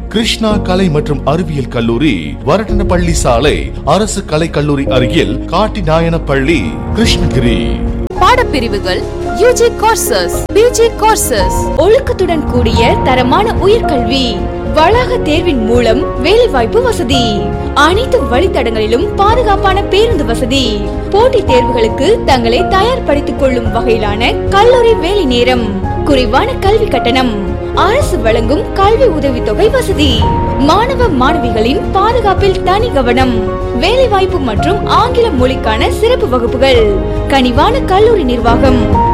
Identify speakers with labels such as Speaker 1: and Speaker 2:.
Speaker 1: கிருஷ்ணா கலை மற்றும் அறிவியல் கல்லூரி வரட்டனப்பள்ளி சாலை அரசு கலை கல்லூரி அருகில் காட்டிநாயனப்பள்ளி கிருஷ்ணகிரி
Speaker 2: பாடப்பிரிவுகள் யூஜி கோர்சஸ் பிஜி கோர்சஸ்
Speaker 3: ஒழுக்கத்துடன் கூடிய தரமான உயர்கல்வி வளாக தேர்வின் மூலம் வேலைவாய்ப்பு வசதி அனைத்து வழித்தடங்களிலும் பாதுகாப்பான பேருந்து வசதி போட்டித் தேர்வுகளுக்கு தங்களை தயார்படுத்திக் கொள்ளும் வகையிலான கல்லூரி வேலை நேரம் குறைவான கல்வி கட்டணம் அரசு வழங்கும் கல்வி உதவித்தொகை வசதி மாணவ மாணவிகளின் பாதுகாப்பில் தனி கவனம் வேலைவாய்ப்பு மற்றும் ஆங்கில மொழிக்கான சிறப்பு வகுப்புகள் கனிவான கல்லூரி நிர்வாகம்